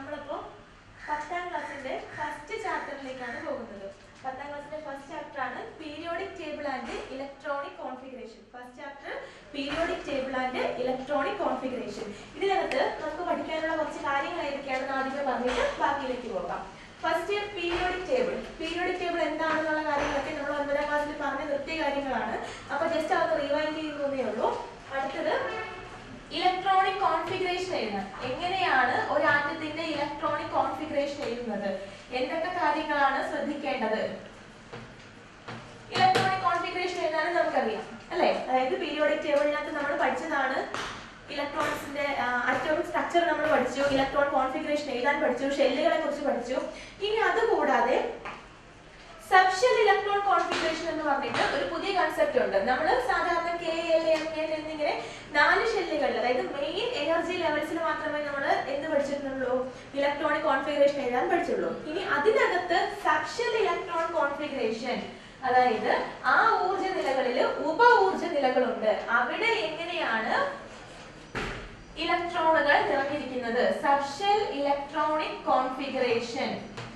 നമ്മളിപ്പോ പത്താം ക്ലാസ്സിന്റെ ഫസ്റ്റ് ചാപ്റ്ററിലേക്കാണ് പോകുന്നത് പത്താം ക്ലാസ്സിന്റെ ഫസ്റ്റ് ചാപ്റ്റർ ആണ് periodic table and electronic configuration first chapter periodic table and electronic configuration ഇതിനകത്ത് നമുക്ക് പഠിക്കാനുള്ള കുറച്ച് കാര്യങ്ങളായിരിക്കാണ് ആദ്യമേ പറഞ്ഞിട്ട് ബാക്കിയിലേക്ക് പോകാം first periodic table periodic table എന്താണെന്നുള്ള കാര്യങ്ങളൊക്കെ നമ്മൾ ഒൻപതാം ക്ലാസ്സിൽ പറഞ്ഞ നിർത്തിയ കാര്യങ്ങളാണ് അപ്പൊ ജസ്റ്റ് അത് റിവൈൻഡ് ചെയ്യുന്നതേ ഉള്ളൂ അടുത്തത് ഇലക്ട്രോണിക് കോൺഫിഗറേഷൻ എഴുതാൻ എങ്ങനെയാണ് ഒരു ആറ്റത്തിന്റെ ഇലക്ട്രോണിക് കോൺഫിഗറേഷൻ എഴുതുന്നത് എന്തൊക്കെ കാര്യങ്ങളാണ് ശ്രദ്ധിക്കേണ്ടത് ഇലക്ട്രോണിക് കോൺഫിഗറേഷൻ എഴുതാനും നമുക്കറിയാം അല്ലെ അതായത് പീരിയോഡിക് ടേബിളിനകത്ത് നമ്മൾ പഠിച്ചതാണ് ഇലക്ട്രോൺസിന്റെ അറ്റോമിക് സ്ട്രക്ചർ നമ്മൾ പഠിച്ചു ഇലക്ട്രോൺ കോൺഫിഗറേഷൻ എഴുതാൻ പഠിച്ചു ഷെല്ലുകളെ കുറിച്ച് പഠിച്ചു ഇനി അതുകൂടാതെ സബ്ഷെൽ ഇലക്ട്രോൺ കോൺഫിഗറേഷൻ എന്ന് പറഞ്ഞിട്ട് ഒരു പുതിയ കൺസെപ്റ്റ് ഉണ്ട് നമ്മൾ സാധാരണ കെ എൽ എം എൻ എന്നിങ്ങനെ നാല് ഷെല്ലുകളിൽ അതായത് മെയിൻ എനർജി ലെവൽസിൽ മാത്രമേ നമ്മൾ എന്ത് പഠിച്ചിട്ടുള്ളൂ ഇലക്ട്രോണിക് കോൺഫിഗറേഷൻ എഴുതാൻ പഠിച്ചുള്ളൂ ഇനി അതിനകത്ത് സബ്ഷെൽ ഇലക്ട്രോൺ കോൺഫിഗറേഷൻ അതായത് ആ ഊർജ നിലകളിൽ ഉപ ഊർജ നിലകളുണ്ട് അവിടെ എങ്ങനെയാണ് ഇലക്ട്രോണുകൾ നിറഞ്ഞിരിക്കുന്നത് subshell electronic configuration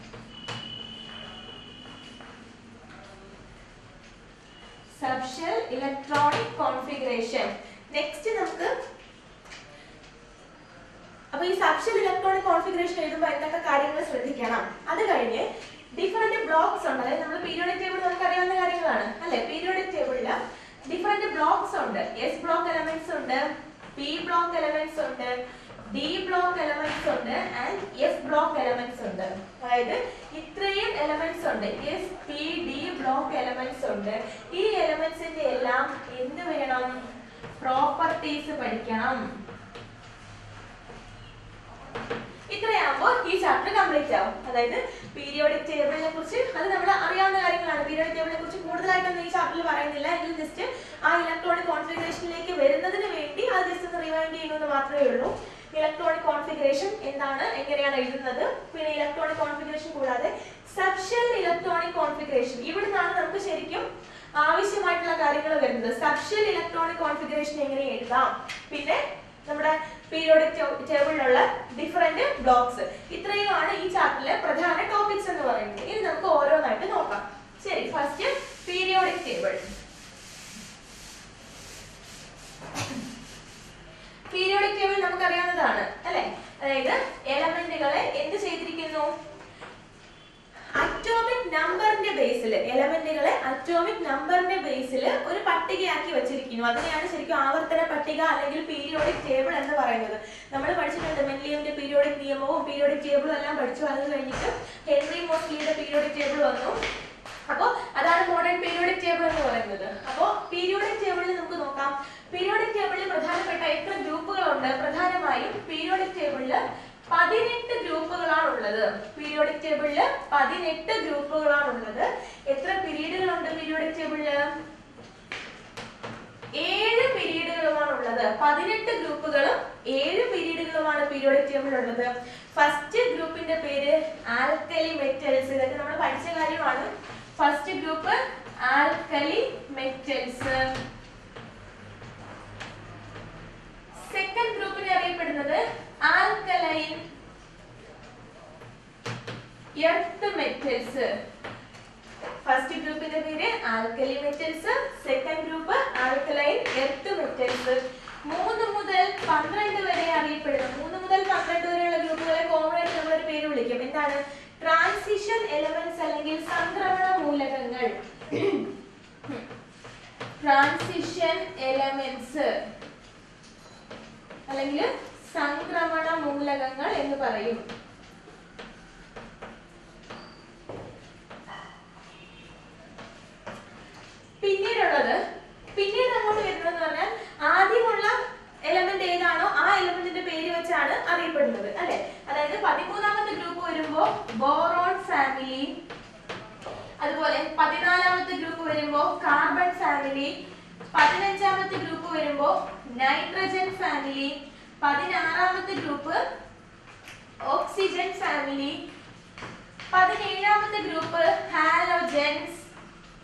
subshell electronic configuration next നമുക്ക് അപ്പൊ ഈ സബ്ഷെൽ ഇലക്ട്രോണിക് കോൺഫിഗറേഷൻ എഴുതുമ്പോൾ എന്തൊക്കെ കാര്യങ്ങൾ ശ്രദ്ധിക്കണം അത് കഴിഞ്ഞ് ഡിഫറെന്റ് ബ്ലോക്സ് ഉണ്ട് അതായത് നമ്മൾ പീരിയോഡിക് ടേബിൾ നമുക്ക് അറിയാവുന്ന കാര്യങ്ങളാണ് അല്ലെ പീരിയോഡിക് ടേബിളിൽ ഡിഫറെന്റ് ബ്ലോക്സ് ഉണ്ട് എസ് ബ്ലോക്ക് എലമെന്റ്സ് ഉണ്ട് പി ബ്ലോക്ക് എലമെന്റ്സ് ഉണ്ട് ഡി ബ്ലോക്ക് എലമെന്റ്സ് ഉണ്ട് ആൻഡ് എഫ് ബ്ലോക്ക് എലമെന്റ്സ് ഉണ്ട് അതായത് ഇത്രയും എലമെന്റ്സ് ഉണ്ട് S P D block elements ഉണ്ട് ഈ എലമെന്റ്സിന്റെ എല്ലാം എന്ത് വേണം പ്രോപ്പർട്ടീസ് പഠിക്കണം ഇത്രയാകുമ്പോൾ ഈ ചാപ്റ്റർ കംപ്ലീറ്റ് ആവും അതായത് പീരിയോഡിക് ടേബിളിനെ കുറിച്ച് അത് നമ്മൾ അറിയാവുന്ന കാര്യങ്ങളാണ് പീരിയോഡിക് ടേബിളിനെ കുറിച്ച് കൂടുതലായിട്ടൊന്നും ഈ ചാപ്റ്ററിൽ പറയുന്നില്ല എങ്കിലും ജസ്റ്റ് ആ ഇലക്ട്രോണിക് കോൺഫിഗറേഷനിലേക്ക് വരുന്നതിന് വേണ്ടി അത് ജസ്റ്റ് ഒന്ന് റിവൈൻഡ് ചെയ്യുന്നത് മാത്രമേ ഉള്ളൂ ഇലക്ട്രോണിക് കോൺഫിഗറേഷൻ എന്താണ് എങ്ങനെയാണ് എഴുതുന്നത് പിന്നെ ഇലക്ട്രോണിക് കോൺഫിഗറേഷൻ കൂടാതെ സബ്ഷെൽ ഇലക്ട്രോണിക് കോൺഫിഗറേഷൻ ഇവിടുന്നാണ് നമുക്ക് ശരിക്കും ആവശ്യമായിട്ടുള്ള കാര്യങ്ങൾ വരുന്നത് സബ്ഷെൽ ഇലക്ട്രോണിക് കോൺഫിഗറേഷൻ എങ്ങനെ എഴുതാം പിന്നെ നമ്മുടെ പീരിയോഡിക് ടേബിളിലുള്ള ഡിഫറെന്റ് ബ്ലോക്സ് ഇത്രയുമാണ് ഈ ചാപ്റ്ററിലെ പ്രധാന ടോപ്പിക്സ് എന്ന് പറയുന്നത് ഇനി നമുക്ക് ഓരോന്നായിട്ട് നോക്കാം ശരി first periodic table periodic table നമുക്കറിയാവുന്നതാണ് അല്ലെ അതായത് എലമെന്റുകളെ എന്ത് ചെയ്തിരിക്കുന്നു അറ്റോമിക് നമ്പറിന്റെ ബേസിൽ എലമെന്റുകളെ അറ്റോമിക് നമ്പറിന്റെ ബേസിൽ ഒരു പട്ടികയാക്കി വെച്ചിരിക്കുന്നു അതിനെയാണ് ശരിക്കും ആവർത്തന പട്ടിക അല്ലെങ്കിൽ പീരിയോഡിക് ടേബിൾ എന്ന് പറയുന്നത് നമ്മൾ പഠിച്ചിട്ടുണ്ട് മെൻലിയമിന്റെ പീരിയോഡിക് നിയമവും പീരിയോഡിക് ടേബിളും എല്ലാം പഠിച്ചു അത് കഴിഞ്ഞിട്ട് ഹെൻറി മോസ്ലിയുടെ പീരിയോഡിക് ടേബിൾ വന്നു അപ്പോൾ അതാണ് മോഡേൺ പീരിയോഡിക് ടേബിൾ എന്ന് പറയുന്നത് അപ്പോൾ പീരിയോഡിക് ടേബിളിൽ നമുക്ക് നോക്കാം പീരിയോഡിക് ടേബിളിൽ പ്രധാനപ്പെട്ട എത്ര ഗ്രൂപ്പുകളുണ്ട് പ്രധാനമായും പീരിയോഡിക് ടേബിളിൽ പതിനെട്ട് ഗ്രൂപ്പുകളാണ് ഉള്ളത് പീരിയോഡിക് ടേബിളിൽ പതിനെട്ട് ഗ്രൂപ്പുകളാണ് ഉള്ളത് എത്ര പീരീഡുകളുണ്ട് പീരിയോഡിക് ടേബിളിൽ ഏഴ് പീരീഡുകളുമാണ് ഉള്ളത് പതിനെട്ട് ഗ്രൂപ്പുകളും ഏഴ് പീരീഡുകളുമാണ് പീരിയോഡിക് ടേബിൾ ഉള്ളത് ഫസ്റ്റ് ഗ്രൂപ്പിന്റെ പേര് ആൽക്കലി മെറ്റൽസ് ഇതൊക്കെ നമ്മൾ പഠിച്ച കാര്യമാണ് first group alkali metals second ഗ്രൂപ്പിനെ അറിയപ്പെടുന്നത് ആൽക്കലൈൻ എർത്ത് മെറ്റൽസ് ഫസ്റ്റ് ഗ്രൂപ്പിന്റെ പേര് alkali metals second group alkaline earth metals മൂന്ന് മുതൽ പന്ത്രണ്ട് വരെ അറിയപ്പെടുന്ന മൂന്ന് മുതൽ പന്ത്രണ്ട് വരെയുള്ള ഗ്രൂപ്പുകളെ കോമൺ ആയിട്ട് നമ്മളൊരു പേര് വിളിക്കും എന്താണ് ട്രാൻസിഷൻ എലമെന്റ്സ് അല്ലെങ്കിൽ സംക്രമണ മൂലകങ്ങൾ ട്രാൻസിഷൻ എലമെന്റ്സ് അല്ലെങ്കിൽ സംക്രമണ മൂലകങ്ങൾ എന്ന് പറയും പിന്നീടുള്ളത് പിന്നീട് അങ്ങോട്ട് വരുന്നതെന്ന് പറഞ്ഞാൽ ആദ്യമുള്ള എലമെന്റ് ഏതാണോ ആ എലമെന്റിന്റെ പേര് വെച്ചാണ് അറിയപ്പെടുന്നത് അല്ലെ അതായത് പതിമൂന്നാമത്തെ ഗ്രൂപ്പ് വരുമ്പോ ബോറോൺ ഫാമിലി അതുപോലെ പതിനാലാമത്തെ ഗ്രൂപ്പ് വരുമ്പോ കാർബൺ ഫാമിലി പതിനഞ്ചാമത്തെ ഗ്രൂപ്പ് വരുമ്പോ നൈട്രജൻ ഫാമിലി പതിനാറാമത്തെ ഗ്രൂപ്പ് ഓക്സിജൻ ഫാമിലി പതിനേഴാമത്തെ ഗ്രൂപ്പ് ഹാലോജൻസ്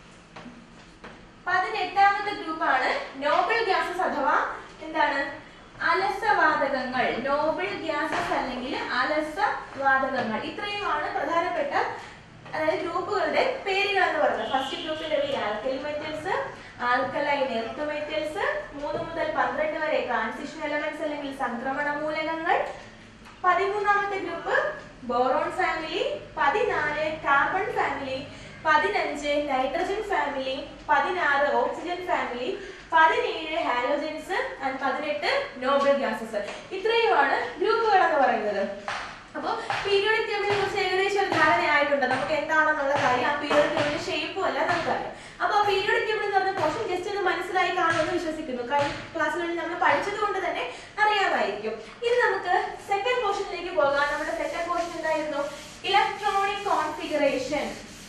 പതിനെട്ടാമത്തെ ഗ്രൂപ്പാണ് നോബൽ ഗ്യാസസ് അഥവാ എന്താണ് അലസവാതകങ്ങൾ നോബിൾ ഗ്യാസസ് അല്ലെങ്കിൽ അലസവാതകങ്ങൾ ഇത്രയുമാണ് പ്രധാനപ്പെട്ട അതായത് ഗ്രൂപ്പുകളുടെ പേരുകൾ എന്ന് പറയുന്നത് ഫസ്റ്റ് ഗ്രൂപ്പിന്റെ പേര് alkali metals alkaline earth metals മൂന്ന് മുതൽ പന്ത്രണ്ട് വരെ ട്രാൻസിഷൻ എലമെന്റ്സ് അല്ലെങ്കിൽ സംക്രമണ മൂലകങ്ങൾ പതിമൂന്നാമത്തെ ഗ്രൂപ്പ് ബോറോൺ ഫാമിലി പതിനാല് കാർബൺ ഫാമിലി പതിനഞ്ച് നൈട്രജൻ ഫാമിലി പതിനാറ് ഓക്സിജൻ ഫാമിലി പതിനേഴ് ഹാലോജൻസ് ആൻഡ് പതിനെട്ട് നോബൽ ഗ്യാസസ് ഇത്രയുമാണ് ഗ്രൂപ്പുകൾ എന്ന് പറയുന്നത് അപ്പോൾ പീരിയോഡിക് ടേബിളിനെ കുറിച്ച് ഏകദേശം ഒരു ധാരണയായിട്ടുണ്ട് നമുക്ക് എന്താണെന്നുള്ള കാര്യം ആ പീരിയോഡിക് ടേബിളിന്റെ ഷേപ്പും അല്ല നമുക്കറിയാം അപ്പോൾ ആ പീരിയോഡിക് ടേബിൾ എന്ന് പറഞ്ഞ പോർഷൻ ജസ്റ്റ് ഒന്ന് മനസ്സിലായി കാണുമെന്ന് വിശ്വസിക്കുന്നു കഴിഞ്ഞ ക്ലാസ്സുകളിൽ നമ്മൾ പഠിച്ചത് കൊണ്ട് തന്നെ അറിയാമായിരിക്കും ഇനി നമുക്ക് സെക്കൻഡ് പോർഷനിലേക്ക് പോകാം നമ്മുടെ സെക്കൻഡ് പോർഷൻ എന്തായിരുന്നു ഇലക്ട്രോണിക് കോൺഫിഗറേഷൻ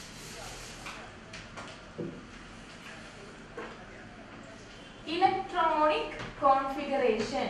ഇലക്ട്രോണിക് കോൺഫിഗറേഷൻ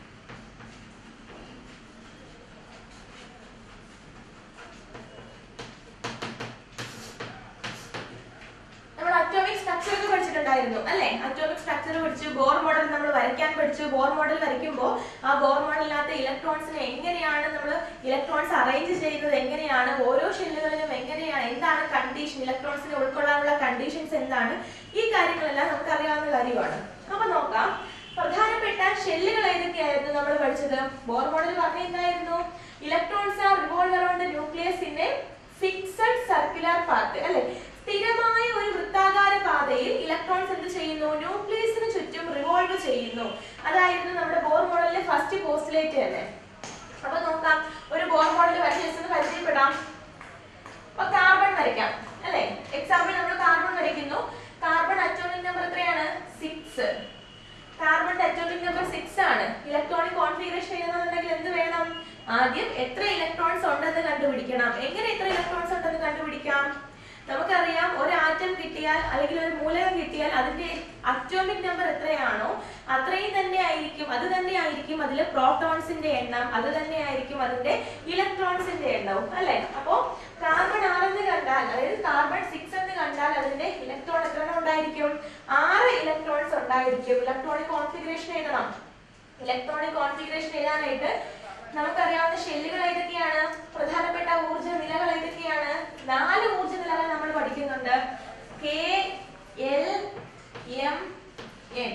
നമ്മൾ അറ്റോമിക് സ്ട്രക്ചർ ഒക്കെ പഠിച്ചിട്ടുണ്ടായിരുന്നു അല്ലേ അറ്റോമിക് സ്ട്രക്ചർ പഠിച്ചു ബോർ മോഡൽ നമ്മൾ വരയ്ക്കാൻ പഠിച്ചു ബോർ മോഡൽ വരയ്ക്കുമ്പോൾ ആ ബോർ മോഡലിനകത്ത് ഇലക്ട്രോൺസിനെ എങ്ങനെയാണ് നമ്മൾ ഇലക്ട്രോൺസ് അറേഞ്ച് ചെയ്യുന്നത് എങ്ങനെയാണ് ഓരോ ഷെല്ലുകളിലും എങ്ങനെയാണ് എന്താണ് കണ്ടീഷൻ ഇലക്ട്രോൺസിനെ ഉൾക്കൊള്ളാനുള്ള കണ്ടീഷൻസ് എന്താണ് ഈ കാര്യങ്ങളെല്ലാം നമുക്ക് അറിയാവുന്ന കാര്യമാണ് അപ്പൊ നോക്കാം പ്രധാനപ്പെട്ട ഷെല്ലുകൾ ഏതൊക്കെയായിരുന്നു നമ്മൾ പഠിച്ചത് ബോർ മോഡൽ പറഞ്ഞ എന്തായിരുന്നു electrons are revolve around nucleus in a fixed circular path അല്ലെ സ്ഥിരമായ ഒരു വൃത്താകാര പാതയിൽ ഇലക്ട്രോൺസ് എന്ത് ചെയ്യുന്നു ന്യൂക്ലിയസിന് ചുറ്റും റിവോൾവ് ചെയ്യുന്നു അതായിരുന്നു നമ്മുടെ ബോർ മോഡലിലെ ഫസ്റ്റ് പോസ്റ്റുലേറ്റ് തന്നെ അപ്പൊ നോക്കാം ഒരു ബോർ മോഡൽ വരച്ച് just ഒന്ന് പരിചയപ്പെടാം അപ്പൊ കാർബൺ വരയ്ക്കാം അല്ലെ എക്സാമ്പിൾ നമ്മൾ കാർബൺ വരയ്ക്കുന്നു കാർബൺ അറ്റോമിക് നമ്പർ എത്രയാണ് six carbon atomic number six ആണ് ഇലക്ട്രോണിക് കോൺഫിഗറേഷൻ എഴുതണമെന്നുണ്ടെങ്കിൽ എന്ത് വേണം ആദ്യം എത്ര ഇലക്ട്രോൺസ് ഉണ്ടെന്ന് കണ്ടുപിടിക്കണം എങ്ങനെ എത്ര ഇലക്ട്രോൺസ് ഉണ്ടെന്ന് കണ്ടുപിടിക്കാം നമുക്കറിയാം ഒരു ആറ്റം കിട്ടിയാൽ അല്ലെങ്കിൽ ഒരു മൂലകം കിട്ടിയാൽ അതിന്റെ അറ്റോമിക് നമ്പർ എത്രയാണോ അത്രയും തന്നെ ആയിരിക്കും അത് തന്നെ ആയിരിക്കും അതിൽ പ്രോട്ടോൺസിന്റെ എണ്ണം അത് തന്നെ ആയിരിക്കും അതിന്റെ ഇലക്ട്രോൺസിന്റെ എണ്ണവും അല്ലെ അപ്പോ കാർബൺ ആറെന്ന് കണ്ടാൽ അതായത് കാർബൺ സിക്സ് എന്ന് കണ്ടാൽ അതിന്റെ ഇലക്ട്രോൺ എത്ര എണ്ണം ഉണ്ടായിരിക്കും ആറ് ഇലക്ട്രോൺസ് ഉണ്ടായിരിക്കും ഇലക്ട്രോണിക് കോൺഫിഗറേഷൻ എഴുതണം ഇലക്ട്രോണിക് കോൺഫിഗറേഷൻ എഴുതാനായിട്ട് നമുക്കറിയാവുന്ന ഷെല്ലുകൾ ഏതൊക്കെയാണ് പ്രധാനപ്പെട്ട ഊർജ്ജ നിലകൾ ഏതൊക്കെയാണ് നാല് ഊർജ്ജ നിലകൾ നമ്മൾ പഠിക്കുന്നുണ്ട് കെ എൽ എം എൻ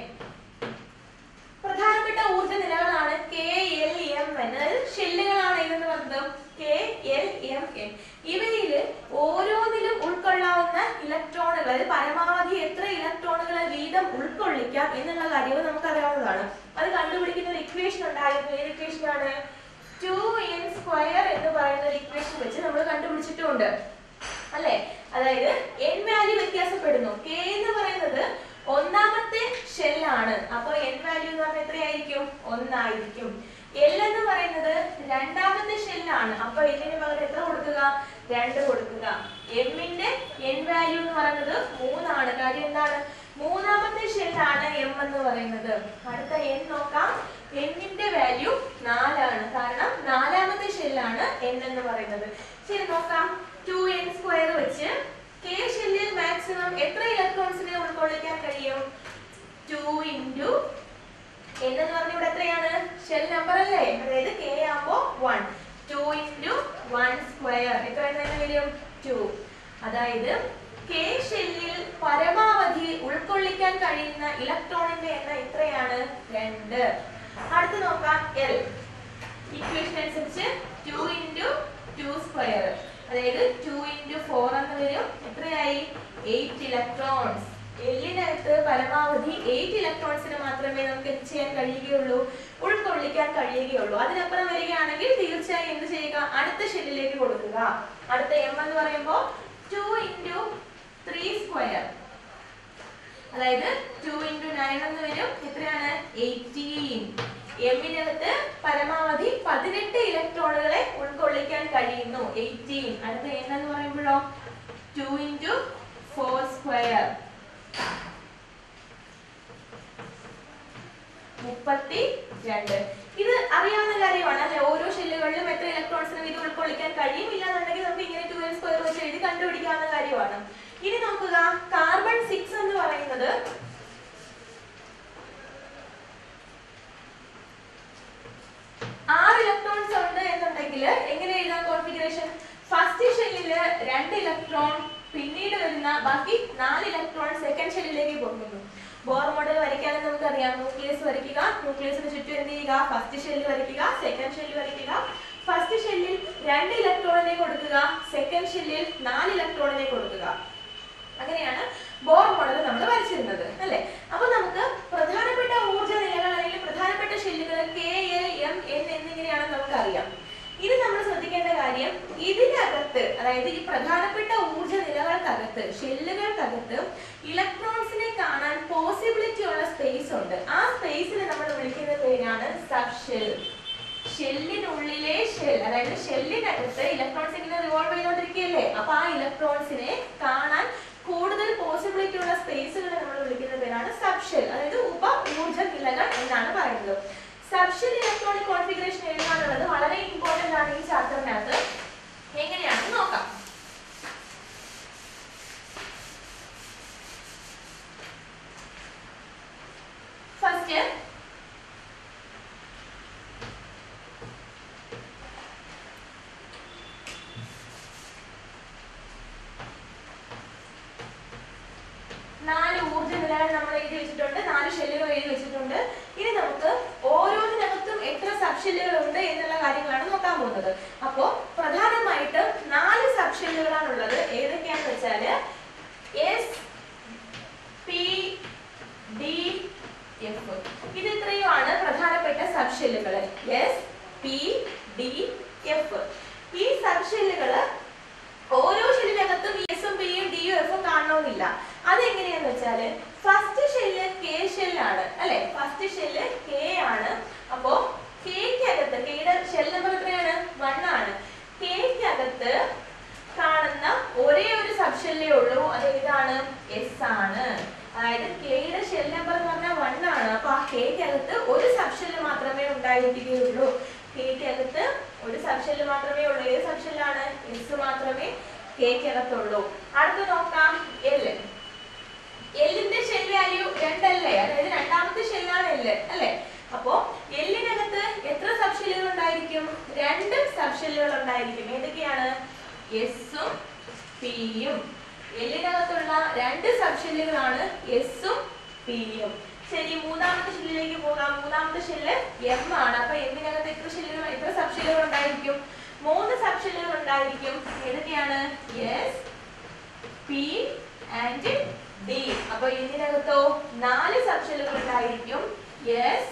പ്രധാനപ്പെട്ട ഊർജ്ജ നിലകളാണ് കെ എൽ എം എൻ അതായത് ഷെല്ലുകളാണ് ഇതെന്ന് പറയുന്നത് കെ എൽ എം എൻ ഇവയിൽ ഓരോന്നിലും ഉൾക്കൊള്ളാവുന്ന ഇലക്ട്രോണുകൾ അതായത് പരമാവധി എത്ര ഇലക്ട്രോണുകൾ വീതം ഉൾക്കൊള്ളിക്കാം എന്നുള്ള കാര്യവും നമുക്ക് അറിയാവുന്നതാണ് അത് കണ്ടുപിടിക്കുന്ന ഒരു ഇക്വേഷൻ ഉണ്ടായിരുന്നു ഏത് ഇക്വേഷൻ ആണ് ടു എൻ സ്ക്വയർ എന്ന് പറയുന്ന ഒരു ഇക്വേഷൻ വെച്ച് നമ്മൾ കണ്ടുപിടിച്ചിട്ടുണ്ട് അല്ലെ അതായത് എൻ വാല്യൂ വ്യത്യാസപ്പെടുന്നു കെ എന്ന് പറയുന്നത് ഒന്നാമത്തെ ഷെല്ലാണ് അപ്പൊ എൻ വാല്യൂ എന്ന് പറഞ്ഞാൽ എത്രയായിരിക്കും ഒന്നായിരിക്കും എൽ എന്ന് പറയുന്നത് രണ്ടാമത്തെ ഷെല്ലാണ് അപ്പൊ എല്ലിന് പകരം എത്ര കൊടുക്കുക രണ്ട് കൊടുക്കുക എമ്മിന്റെ എൻ വാല്യൂ എന്ന് പറയുന്നത് മൂന്നാണ് കാര്യം എന്താണ് മൂന്നാമത്തെ ഷെല്ലാണ് എം എന്ന് പറയുന്നത് അടുത്ത എൻ നോക്കാം എന്നിന്റെ വാല്യൂ നാലാണ് കാരണം നാലാമത്തെ ഷെല്ലാണ് എൻ എന്ന് പറയുന്നത് ശരി നോക്കാം ടു എൻ സ്ക്വയർ വെച്ച് കെ ഷെല്ലിൽ മാക്സിമം എത്ര ഇലക്ട്രോൺസിനെ ഉൾക്കൊള്ളിക്കാൻ കഴിയും ടു ഇൻറ്റു എന്ന് പറഞ്ഞ ഇവിടെ എത്രയാണ് ഷെൽ നമ്പർ അല്ലേ അതായത് കെ ആകുമ്പോ one two into one square എത്ര എണ്ണം വരും ടു അതായത് കെ ഷെല്ലിൽ പരമാവധി ഉൾക്കൊള്ളിക്കാൻ കഴിയുന്ന ഇലക്ട്രോണിന്റെ എണ്ണം എത്രയാണ് രണ്ട് അടുത്ത് നോക്കാം എൽ ഇക്വേഷൻ അനുസരിച്ച് ടു ഇൻറ്റു ടു സ്ക്വയർ അതായത് ടു ഇൻറ്റു ഫോർ എന്ന് വരും എത്രയായി എയ്റ്റ് ഇലക്ട്രോൺസ് എല്ലിനകത്ത് പരമാവധി എയ്റ്റ് ഇലക്ട്രോൺസിന് മാത്രമേ നമുക്ക് എന്ത് ചെയ്യാൻ കഴിയുകയുള്ളൂ ഉൾക്കൊള്ളിക്കാൻ കഴിയുകയുള്ളൂ അതിനപ്പുറം വരികയാണെങ്കിൽ തീർച്ചയായും എന്ത് ചെയ്യുക അടുത്ത ഷെല്ലിലേക്ക് കൊടുക്കുക അടുത്ത എം എന്ന് പറയുമ്പോൾ ടു ഇൻറ്റു ത്രീ സ്ക്വയർ അതായത് ടു ഇൻറ്റു നയൻ എന്ന് വരും എത്രയാണ് എയ്റ്റീൻ എമ്മിനകത്ത് പരമാവധി പതിനെട്ട് ഇലക്ട്രോണുകളെ ഉൾക്കൊള്ളിക്കാൻ കഴിയുന്നു എയ്റ്റീൻ അടുത്ത എൻ എന്ന് പറയുമ്പോഴോ ടു ഇൻറ്റു ഫോർ സ്ക്വയർ മുപ്പത്തി രണ്ട് ഇത് അറിയാവുന്ന കാര്യമാണ് അല്ലെ ഓരോ ഷെല്ലുകളിലും എത്ര ഇലക്ട്രോൺസിനും ഇത് ഉൾക്കൊള്ളിക്കാൻ കഴിയുമില്ല എന്നുണ്ടെങ്കിൽ നമുക്ക് ഇങ്ങനെ ടു എൻ സ്ക്വയർ വെച്ച് എഴുതി കണ്ടുപിടിക്കാവുന്ന കാര്യമാണ് ഇനി നോക്കുക കാർബൺ സിക്സ് എന്ന് പറയുന്നത് ഷെല്ലില് രണ്ട് ഇലക്ട്രോൺ പിന്നീട് വരുന്ന ബാക്കി നാല് ഇലക്ട്രോൺ സെക്കൻഡ് ഷെല്ലിലേക്ക് പോകുന്നു ബോർ മോഡൽ വരയ്ക്കാൻ നമുക്കറിയാം ന്യൂക്ലിയസ് വരയ്ക്കുക ന്യൂക്ലിയസിന് ചുറ്റും എന്ത് ചെയ്യുക ഫസ്റ്റ് ഷെല്ല് വരയ്ക്കുക സെക്കൻഡ് ഷെല്ല് വരയ്ക്കുക ഫസ്റ്റ് ഷെല്ലിൽ രണ്ട് ഇലക്ട്രോണിനെ കൊടുക്കുക സെക്കൻഡ് ഷെല്ലിൽ നാല് ഇലക്ട്രോണിനെ കൊടുക്കുക അങ്ങനെയാണ് ബോർ മോഡൽ നമ്മൾ വരച്ചിരുന്നത് അല്ലെ അപ്പൊ നമുക്ക് പ്രധാനപ്പെട്ട ഊർജ്ജ നിലകൾ അല്ലെങ്കിൽ പ്രധാനപ്പെട്ട ഷെല്ലുകൾ കെ എൽ എം എൻ എന്നിങ്ങനെയാണ് നമുക്ക് അറിയാം ഇത് നമ്മൾ ശ്രദ്ധിക്കേണ്ട കാര്യം ഇതിനകത്ത് അതായത് ഈ പ്രധാനപ്പെട്ട ഊർജ്ജ നിലകൾക്കകത്ത് ഷെല്ലുകൾക്കകത്ത് ഇലക്ട്രോൺസിനെ കാണാൻ പോസിബിലിറ്റി ഉള്ള സ്പേസ് ഉണ്ട് ആ സ്പേസിനെ നമ്മൾ വിളിക്കുന്ന പേരാണ് സബ് ഷെൽ ഷെല്ലിനുള്ളിലെ ഷെൽ അതായത് ഷെല്ലിനകത്ത് ഇലക്ട്രോൺസ് ഇങ്ങനെ റിവോൾവ് ചെയ്തുകൊണ്ടിരിക്കുകയല്ലേ അപ്പൊ ആ ഇലക്ട്രോൺസിനെ കാണാൻ കൂടുതൽ പോസിബിലിറ്റി ഉള്ള സ്പേസുകളെ നമ്മൾ വിളിക്കുന്ന പേരാണ് സബ് ഷെൽ അതായത് ഉപ ഊർജ്ജ നിലകൾ എന്നാണ് പറയുന്നത് സബ് ഷെൽ ഇലക്ട്രോണിക് കോൺഫിഗറേഷൻ എഴുതാനുള്ളത് വളരെ ഇമ്പോർട്ടന്റ് ആണ് ഈ ചാപ്റ്ററിനകത്ത് എങ്ങനെയാണെന്ന് നോക്കാം ഫസ്റ്റ് നാല് ഊർജ്ജ നിലകൾ നമ്മൾ എഴുതി വെച്ചിട്ടുണ്ട് നാല് ഷെല്ലുകൾ എഴുതി വെച്ചിട്ടുണ്ട് ഇനി നമുക്ക് ഓരോന്നിനകത്തും എത്ര സബ് ഷെല്ലുകൾ ഉണ്ട് എന്നുള്ള കാര്യങ്ങളാണ് നോക്കാൻ പോകുന്നത് അപ്പോ പ്രധാനമായിട്ടും നാല് സബ് ഷെല്ലുകളാണ് ഉള്ളത് ഏതൊക്കെയാണെന്ന് വെച്ചാല് എസ് പി ഡി എഫ് ഇത് ഇത്രയുമാണ് പ്രധാനപ്പെട്ട സബ് ഷെല്ലുകൾ എസ് പി ഡി എഫ് ഈ സബ് ഷെല്ലുകള് ഓരോ ഷെല്ലിനകത്തും എസും പിയും ഡിയും എഫും കാണണമെന്നില്ല അതെങ്ങനെയാന്ന് വെച്ചാല് ഫസ്റ്റ് ഷെല്ല് കെ ഷെല്ലാണ് അല്ലെ ഫസ്റ്റ് ഷെല്ല് കെ ആണ് അപ്പോ കെക്കകത്ത് കെയുടെ ഷെൽ നമ്പർ എത്രയാണ് വൺ ആണ് കെക്കകത്ത് കാണുന്ന ഒരേ ഒരു സബ് ഷെല്ലേ ഉള്ളൂ അത് ഏതാണ് എസ് ആണ് അതായത് കെയുടെ ഷെൽ നമ്പർ എന്ന് പറഞ്ഞാൽ വൺ ആണ് അപ്പൊ ആ കെക്കകത്ത് ഒരു സബ് ഷെല്ല് മാത്രമേ ഉണ്ടായിരിക്കുകയുള്ളൂ കെക്കകത്ത് ഒരു സബ് ഷെല്ല് മാത്രമേ ഉള്ളൂ ഏത് സബ് ഷെല്ലാണ് എസ് മാത്രമേ കെക്കകത്തുള്ളൂ അടുത്ത് നോക്കാം എല് എല്ലിന്റെ ഷെൽ വാല്യൂ രണ്ടല്ലേ അതായത് രണ്ടാമത്തെ ഷെല്ലാണ് എല്ല് അല്ലെ അപ്പോ എല്ലിനകത്ത് എത്ര സബ് ഷെല്ലുകൾ ഉണ്ടായിരിക്കും രണ്ട് സബ് ഷെല്ലുകൾ ഉണ്ടായിരിക്കും ഏതൊക്കെയാണ് എസും പിയും എല്ലിനകത്തുള്ള രണ്ട് സബ് ഷെല്ലുകളാണ് എസും പിയും ശരി മൂന്നാമത്തെ ഷെല്ലിലേക്ക് പോകാം മൂന്നാമത്തെ ഷെല്ല് എം ആണ് അപ്പൊ എമ്മിനകത്ത് എത്ര ഷെല്ലുകൾ എത്ര സബ് ഷെല്ലുകൾ ഉണ്ടായിരിക്കും മൂന്ന് സബ് ഷെല്ലുകൾ ഉണ്ടായിരിക്കും ഏതൊക്കെയാണ് എസ് പി ആൻഡ് ഡി അപ്പൊ ഇതിനകത്തോ നാല് സബ് ഷെല്ലുകൾ ഉണ്ടായിരിക്കും എസ്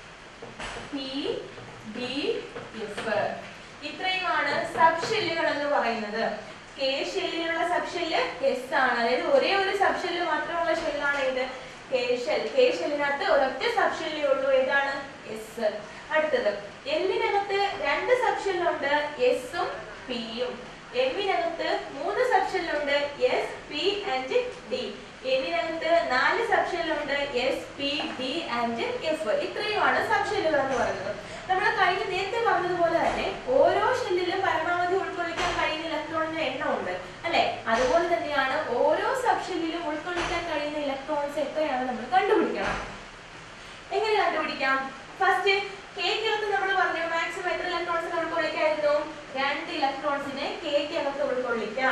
പി ഡി എഫ് ഇത്രയുമാണ് സബ് ഷെല്ലുകൾ എന്ന് പറയുന്നത് കെ ഷെല്ലിലുള്ള സബ് ഷെല്ല് എസ് ആണ് അതായത് ഒരേ ഒരു സബ് ഷെല്ല് മാത്രമുള്ള ഷെല്ലാണ് ഇത് കെ ഷെൽ കെ ഷെല്ലിനകത്ത് ഒരൊറ്റ സബ് ഷെല്ലേ ഉള്ളൂ ഏതാണ് എസ് അടുത്തത് എല്ലിനകത്ത് രണ്ട് സബ് ഷെല്ലുണ്ട് എസും പിയും എമ്മിനകത്ത് മൂന്ന് സബ് ഷെല്ലുണ്ട് എസ് പി ആൻഡ് ഡി എന്നിനകത്ത് നാല് സബ് ഷെല്ലുണ്ട് S P D and F ഇത്രയുമാണ് സബ് ഷെല്ലുകൾ എന്ന് പറയുന്നത് നമ്മൾ കഴിഞ്ഞ നേരത്തെ പറഞ്ഞതുപോലെ തന്നെ ഓരോ ഷെല്ലിലും പരമാവധി ഉൾക്കൊള്ളിക്കാൻ കഴിയുന്ന ഇലക്ട്രോണിന്റെ എണ്ണം ഉണ്ട് അല്ലെ അതുപോലെ തന്നെയാണ് ഓരോ സബ് ഷെല്ലിലും ഉൾക്കൊള്ളിക്കാൻ കഴിയുന്ന ഇലക്ട്രോൺസ് എത്രയാണ് നമ്മൾ കണ്ടുപിടിക്കണം എങ്ങനെ കണ്ടുപിടിക്കാം ഫസ്റ്റ് കേക്കകത്ത് നമ്മൾ പറഞ്ഞു മാക്സിമം എത്ര ഇലക്ട്രോൺസിനെ ഉൾക്കൊള്ളിക്കായിരുന്നു രണ്ട് ഇലക്ട്രോൺസിനെ കേക്കകത്ത് ഉൾക്കൊള്ളിക്കാം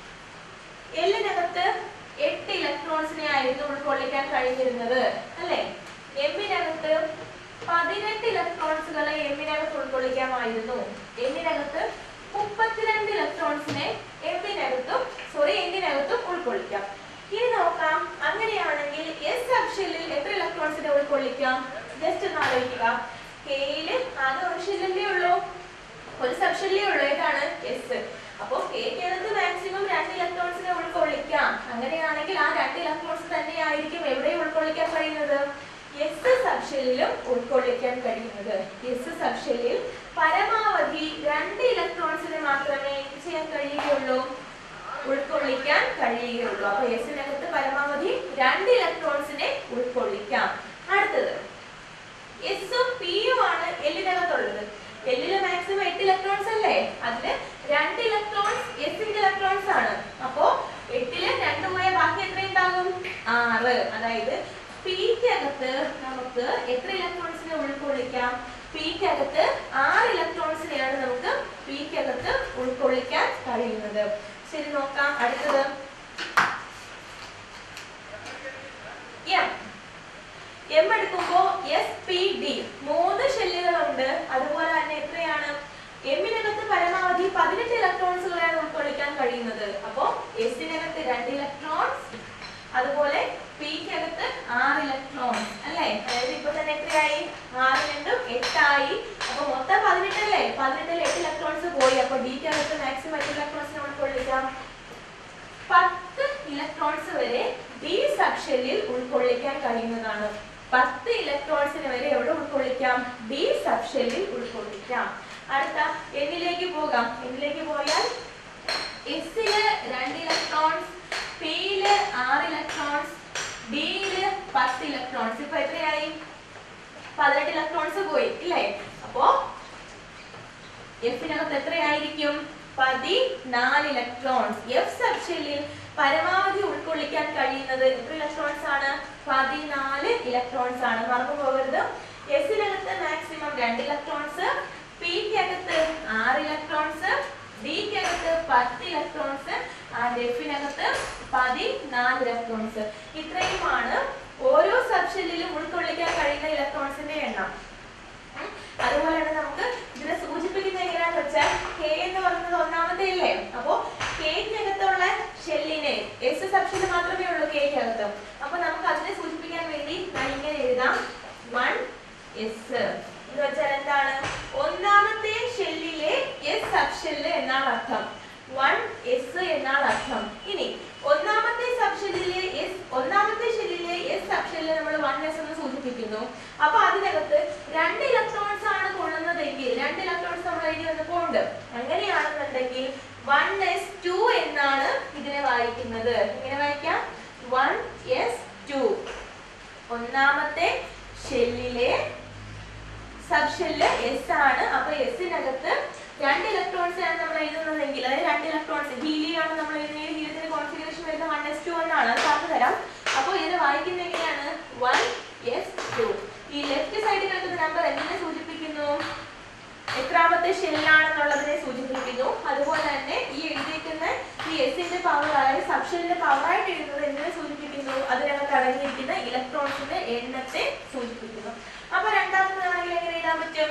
എല്ലിനകത്ത് എട്ട് ഇലക്ട്രോൺസിനെ ആയിരുന്നു ഉൾക്കൊള്ളിക്കാൻ കഴിഞ്ഞിരുന്നത് അല്ലെ എമ്മിനകത്ത് പതിനെട്ട് ഇലക്ട്രോൺസുകളെ എമ്മിനകത്ത് ഉൾക്കൊള്ളിക്കാമായിരുന്നു എന്നിനകത്ത് മുപ്പത്തിരണ്ട് ഇലക്ട്രോൺസിനെ എമ്മിനകത്തും സോറി എന്നിനകത്തും ഉൾക്കൊള്ളിക്കാം ഇനി നോക്കാം അങ്ങനെയാണെങ്കിൽ എസ് സബ്ഷെല്ലിൽ എത്ര ഇലക്ട്രോൺസിനെ ഉൾക്കൊള്ളിക്കാം ജസ്റ്റ് ഒന്ന് ആലോചിക്കുക കെയില് ആകെ ഒരു ഷെല്ലല്ലേ ഉള്ളൂ ഒരു സബ്ഷെല്ലേ ഉള്ളൂ ഏതാണ് എസ് അപ്പോ കേക്കകത്ത് മാക്സിമം രണ്ട് ഇലക്ട്രോൺസിനെ ഉൾക്കൊള്ളിക്കാം അങ്ങനെയാണെങ്കിൽ ആ രണ്ട് ഇലക്ട്രോൺസ് തന്നെയായിരിക്കും എവിടെ ഉൾക്കൊള്ളിക്കാൻ കഴിയുന്നത് എസ് സബ്ഷെല്ലിലും ഉൾക്കൊള്ളിക്കാൻ കഴിയുന്നത് എസ് സബ്ഷെല്ലിൽ പരമാവധി രണ്ട് ഇലക്ട്രോൺസിനെ മാത്രമേ എന്ത് ചെയ്യാൻ കഴിയുകയുള്ളൂ ഉൾക്കൊള്ളിക്കാൻ കഴിയുകയുള്ളൂ അപ്പൊ എസിനകത്ത് പരമാവധി രണ്ട് ഇലക്ട്രോൺസിനെ ഉൾക്കൊള്ളിക്കാം അടുത്തത് എസും പിയും ആണ് എല്ലിനകത്തുള്ളത് എല്ലില് മാക്സിമം എട്ട് ഇലക്ട്രോൺസ് അല്ലേ അതില് രണ്ട് ഇലക്ട്രോൺസ് എസിന്റെ ഇലക്ട്രോൺസ് ആണ് അപ്പോ എട്ടില് രണ്ട് പോയ ബാക്കി എത്ര ഉണ്ടാകും ആറ് അതായത് പിക്കകത്ത് നമുക്ക് എത്ര ഇലക്ട്രോൺസിനെ ഉൾക്കൊള്ളിക്കാം പിക്കകത്ത് ആറ് ഇലക്ട്രോൺസിനെയാണ് നമുക്ക് പിക്കകത്ത് ഉൾക്കൊള്ളിക്കാൻ കഴിയുന്നത് ശരി നോക്കാം അടുത്തത് എം എം എടുക്കുമ്പോ എസ് പി ഡി മൂന്ന് ഷെല്ലുകളുണ്ട് അതുപോലെ തന്നെ എത്രയാണ് എമ്മിനകത്ത് പരമാവധി പതിനെട്ട് ഇലക്ട്രോൺസുകളെയാണ് ഉൾക്കൊള്ളിക്കാൻ കഴിയുന്നത് അപ്പോ എസിനകത്ത് രണ്ട് ഇലക്ട്രോൺസ് അതുപോലെ പിക്കകത്ത് ആറ് ഇലക്ട്രോൺസ് അല്ലേ അതായത് ഇപ്പൊ തന്നെ എത്രയായി ആറ് രണ്ടും എട്ടായി അപ്പൊ മൊത്തം പതിനെട്ടല്ലേ പതിനെട്ടിൽ എട്ട് ഇലക്ട്രോൺസ് പോയി അപ്പൊ ഡിക്കകത്ത് മാക്സിമം എട്ട് ഇലക്ട്രോൺസിനെ ഉൾക്കൊള്ളിക്കാം പത്ത് ഇലക്ട്രോൺസ് വരെ ഡി സബ്ഷെല്ലിൽ ഉൾക്കൊള്ളിക്കാൻ കഴിയുന്നതാണ് പത്ത് ഇലക്ട്രോൺസിന് വരെ എവിടെ ഉൾക്കൊള്ളിക്കാം ഡി സബ്ഷെല്ലിൽ ഉൾക്കൊള്ളിക്കാം അടുത്ത എന്നിലേക്ക് പോകാം എന്നിലേക്ക് പോയാൽ എസില് രണ്ട് ഇലക്ട്രോൺസ് പിയില് ആറ് ഇലക്ട്രോൺസ് ഡിയില് പത്ത് ഇലക്ട്രോൺസ് ഇപ്പൊ എത്രയായി പതിനെട്ട് ഇലക്ട്രോൺസ് പോയി ഇല്ലേ അപ്പോ എഫിനകത്ത് എത്രയായിരിക്കും പതിനാല് ഇലക്ട്രോൺസ് എഫ് സബ്ഷെല്ലിൽ പരമാവധി ഉൾക്കൊള്ളിക്കാൻ കഴിയുന്നത് എത്ര ഇലക്ട്രോൺസ് ആണ് പതിനാല് ഇലക്ട്രോൺസ് ആണ് മറന്നു പോകരുത് എസിനകത്ത് മാക്സിമം രണ്ട് ഇലക്ട്രോൺസ് പിക്കകത്ത് ആറ് ഇലക്ട്രോൺസ് ഡിക്കകത്ത് പത്ത് ഇലക്ട്രോൺസ് ആൻഡ് എഫിനകത്ത് പതിനാല് ഇലക്ട്രോൺസ് ഇത്രയുമാണ് ഓരോ സബ്ഷെല്ലിലും ഉൾക്കൊള്ളിക്കാൻ കഴിയുന്ന ഇലക്ട്രോൺസിന്റെ എണ്ണം ഉം. അതുപോലെ തന്നെ നമുക്ക് ഇതിനെ സൂചിപ്പിക്കുന്ന എങ്ങനെയാന്ന് വെച്ചാൽ കെ എന്ന് പറയുന്നത് ഒന്നാമത്തെ ഇല്ലേ അപ്പോ കേക്കിനകത്തുള്ള ഷെല്ലിനെ എസ് സബ്ഷെല്ല് മാത്രമേ ഉള്ളൂ കേക്കിനകത്ത് അപ്പൊ നമുക്ക് അതിനെ സൂചിപ്പിക്കാൻ വേണ്ടി ഞാൻ ഇങ്ങനെ എഴുതാം വൺ എസ് എന്ന് വെച്ചാൽ എന്താണ് ഒന്നാമത്തെ ഷെല്ലിലെ എസ് സബ്ഷെല്ല് എന്നാണ് അർത്ഥം വൺ എസ് എന്നാണ് അർത്ഥം ഇനി ഒന്നാമത്തെ സബ്ഷെല്ലിലെ എസ് ഒന്നാമത്തെ ഷെല്ലിലെ എസ് സബ്ഷെല്ലിൽ നമ്മൾ വൺ എസ് എന്ന് സൂചിപ്പിക്കുന്നു അപ്പൊ അതിനകത്ത് രണ്ട് ഇലക്ട്രോൺസ് ആണ് കൊള്ളുന്നതെങ്കിൽ രണ്ട് ഇലക്ട്രോൺസ് നമ്മൾ എഴുതി വന്നപ്പോൾ ഉണ്ട് അങ്ങനെയാണെന്നുണ്ടെങ്കിൽ വൺ എസ് ടു എന്നാണ് ഇതിനെ വായിക്കുന്നത് എങ്ങനെ വായിക്കാം വൺ എസ് ടു ഒന്നാമത്തെ ഷെല്ലിലെ സബ് ഷെല്ല് എസ് ആണ് അപ്പൊ എസിനകത്ത് രണ്ട് ഇലക്ട്രോൺസ് ആണ് നമ്മൾ എഴുതുന്നതെങ്കിൽ അതായത് രണ്ട് ഇലക്ട്രോൺസ് ഹീലിയം ആണ് നമ്മൾ എഴുതുന്നത് ഹീലിയത്തിന്റെ കോൺഫിഗറേഷൻ വരുന്നത് വൺ എസ് ടു എന്നാണ് അത് പറഞ്ഞു തരാം അപ്പോൾ ഇതിനെ വായിക്കുന്നത് എങ്ങനെയാണ് വൺ എസ് ടു ഈ ലെഫ്റ്റ് സൈഡിൽ കിടക്കുന്ന നമ്പർ എന്തിനെ സൂചിപ്പിക്കുന്നു എത്രാമത്തെ ഷെല്ലാണെന്നുള്ളതിനെ സൂചിപ്പിക്കുന്നു അതുപോലെ തന്നെ ഈ എഴുതിയിരിക്കുന്ന ഈ എസിന്റെ പവർ അതായത് സബ്ഷെല്ലിന്റെ പവറായിട്ട് എഴുതുന്നത് എന്തിനെ സൂചിപ്പിക്കുന്നു അതിനകത്ത് അടങ്ങിയിരിക്കുന്ന ഇലക്ട്രോൺസിന്റെ എണ്ണത്തെ സൂചിപ്പിക്കുന്നു അപ്പൊ രണ്ടാമതാണെങ്കിൽ എങ്ങനെ എഴുതാൻ പറ്റും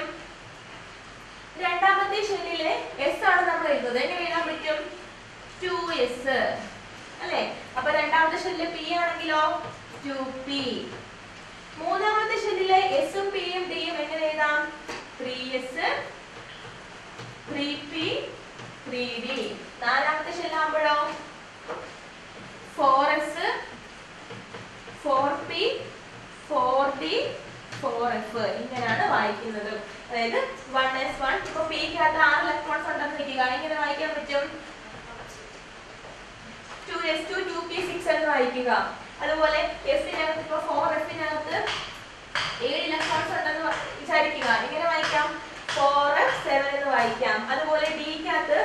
രണ്ടാമത്തെ ഷെല്ലിലെ എസ് ആണ് നമ്മൾ എഴുതുന്നത് എങ്ങനെ എഴുതാൻ പറ്റും ടു എസ് അല്ലെ അപ്പൊ രണ്ടാമത്തെ ഷെല്ലിലെ പി ആണെങ്കിലോ ടു പി മൂന്നാമത്തെ ഷെല്ലിലെ എസും പിയും ഡിയും എങ്ങനെ എഴുതാം three S three P three D നാലാമത്തെ ഷെല്ലാകുമ്പോഴോ four S four P four D four F ഇങ്ങനെയാണ് വായിക്കുന്നത് അതായത് വൺ എസ് വൺ ഇപ്പൊ പിക്കകത്ത് ആറ് ഇലക്ട്രോൺസ് ഉണ്ടെന്ന് നിൽക്കുക ഇങ്ങനെ വായിക്കാൻ പറ്റും two S two two P six എന്ന് വായിക്കുക അതുപോലെ എഫിനകത്ത് ഇപ്പൊ ഫോർ എഫിനകത്ത് ഏഴ് ഇലക്ട്രോൺസ് ഉണ്ടെന്ന് വ- വിചാരിക്കുക ഇങ്ങനെ വായിക്കാം ഫോർ എഫ് സെവൻ എന്ന് വായിക്കാം അതുപോലെ ഡിക്കകത്ത്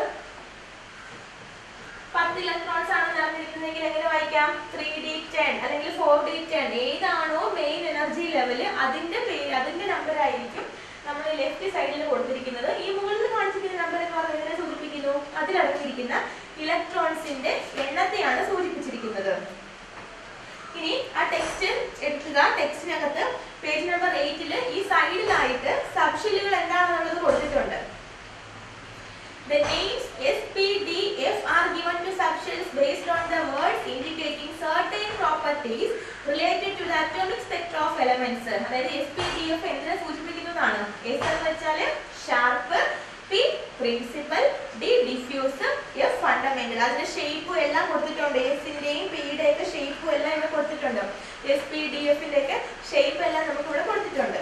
പത്ത് ഇലക്ട്രോൺസ് ആണ് നിറഞ്ഞിരിക്കുന്നതെങ്കിൽ എങ്ങനെ വായിക്കാം ത്രീ ഡി ടെൻ അല്ലെങ്കിൽ ഫോർ ഡി ടെൻ ഏതാണോ മെയിൻ എനർജി ലെവല് അതിന്റെ പേര് അതിന്റെ നമ്പർ ആയിരിക്കും നമ്മൾ ലെഫ്റ്റ് സൈഡിൽ കൊടുത്തിരിക്കുന്നത് ഈ മുകളിൽ കാണിച്ചിരിക്കുന്ന നമ്പർ എന്ന് പറഞ്ഞാൽ ഇതിനെ സൂചിപ്പിക്കുന്നു അതിലടങ്ങിയിരിക്കുന്ന ഇലക്ട്രോൺസിന്റെ എണ്ണത്തെയാണ് സൂചിപ്പിച്ചിരിക്കുന്നത് ഇനി ആ ടെക്സ്റ്റ് എടുക്കുക ടെക്സ്റ്റിനകത്ത് പേജ് നമ്പർ എയ്റ്റില് ഈ സൈഡിലായിട്ട് സബ്ഷെല്ലുകൾ എന്താണെന്നുള്ളത് കൊടുത്തിട്ടുണ്ട് The names S, P, D, F are given to subshells based on the words indicating certain properties related to the atomic spectra of elements. അതായത് എസ് പി ഡി എഫ് എന്തിനെ സൂചിപ്പിക്കുന്നതാണ് S എന്ന് വെച്ചാൽ sharp P principal D diffuse F fundamental അതിന്റെ ഷേപ്പും എല്ലാം കൊടുത്തിട്ടുണ്ട് എസിന്റെയും പിയുടെ ഒക്കെ ഷേപ്പും എല്ലാം ഇവിടെ കൊടുത്തിട്ടുണ്ട് എസ് പി ഡി എഫിന്റെ ഒക്കെ ഷേപ്പ് എല്ലാം നമുക്ക് ഇവിടെ കൊടുത്തിട്ടുണ്ട്